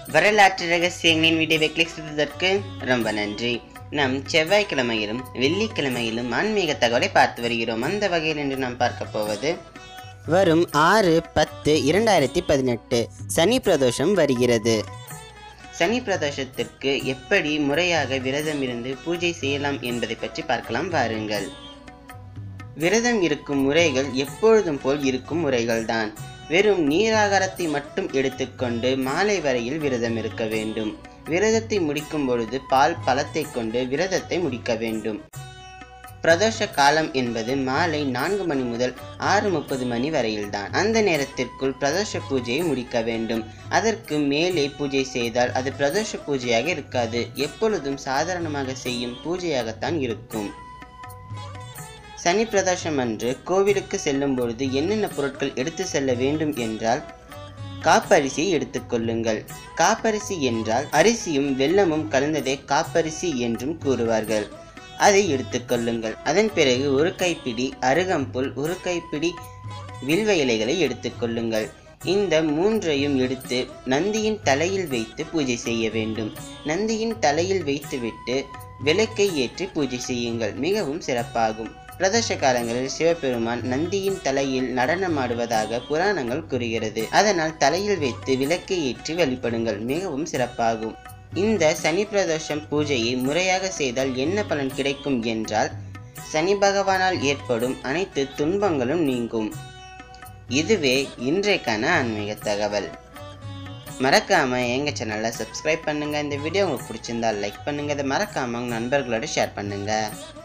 வரலாற்று ரகசியங்களின் வீடியோவை கிளிக் செய்ததற்கு ரொம்ப நன்றி நாம் செவ்வாய்க்கிழமையிலும் வெள்ளிக்கிழமையிலும் ஆன்மீக தகவலை பார்த்து வருகிறோம் அந்த வகையில் இன்று நாம் பார்க்க போவது வரும் ஆறு பத்து இரண்டாயிரத்தி பதினெட்டு சனி பிரதோஷம் வருகிறது சனி பிரதோஷத்திற்கு எப்படி முறையாக விரதம் இருந்து பூஜை செய்யலாம் என்பதை பற்றி பார்க்கலாம் வாருங்கள் விரதம் இருக்கும் முறைகள் எப்பொழுதும் போல் இருக்கும் முறைகள்தான் வெறும் நீராகாரத்தை மட்டும் எடுத்துக்கொண்டு மாலை வரையில் விரதம் இருக்க வேண்டும் விரதத்தை முடிக்கும் பொழுது பால் பழத்தை கொண்டு விரதத்தை முடிக்க வேண்டும் பிரதோஷ காலம் என்பது மாலை நான்கு மணி முதல் ஆறு முப்பது மணி வரையில்தான் அந்த நேரத்திற்குள் பிரதோஷ பூஜையை முடிக்க வேண்டும் அதற்கு மேலே பூஜை செய்தால் அது பிரதோஷ பூஜையாக இருக்காது எப்பொழுதும் சாதாரணமாக செய்யும் பூஜையாகத்தான் இருக்கும் சனி பிரதோஷம் அன்று கோவிலுக்கு செல்லும் பொழுது என்னென்ன பொருட்கள் எடுத்து செல்ல வேண்டும் என்றால் காப்பரிசியை எடுத்துக்கொள்ளுங்கள் காப்பரிசி என்றால் அரிசியும் வெல்லமும் கலந்ததே காப்பரிசி என்றும் கூறுவார்கள் அதை எடுத்துக்கொள்ளுங்கள் அதன் பிறகு ஒரு கைப்பிடி அருகம்புல் ஒரு கைப்பிடி வில்வ இலைகளை எடுத்துக்கொள்ளுங்கள் இந்த மூன்றையும் எடுத்து நந்தியின் தலையில் வைத்து பூஜை செய்ய வேண்டும் நந்தியின் தலையில் வைத்துவிட்டு விளக்கை ஏற்றி பூஜை செய்யுங்கள் மிகவும் சிறப்பாகும் பிரதோஷ காலங்களில் சிவபெருமான் நந்தியின் தலையில் நடனமாடுவதாக புராணங்கள் கூறுகிறது அதனால் தலையில் வைத்து விளக்கை ஏற்றி வழிபடுங்கள் மிகவும் சிறப்பாகும் இந்த சனி பிரதோஷம் பூஜையை முறையாக செய்தால் என்ன பலன் கிடைக்கும் என்றால் சனி பகவானால் ஏற்படும் அனைத்து துன்பங்களும் நீங்கும் இதுவே இன்றைக்கான ஆன்மீக தகவல் மறக்காம எங்க சேனலை சப்ஸ்கிரைப் பண்ணுங்க இந்த வீடியோ உங்களுக்கு பிடிச்சிருந்தா லைக் பண்ணுங்க இதை மறக்காம உங்க நண்பர்களோட ஷேர் பண்ணுங்க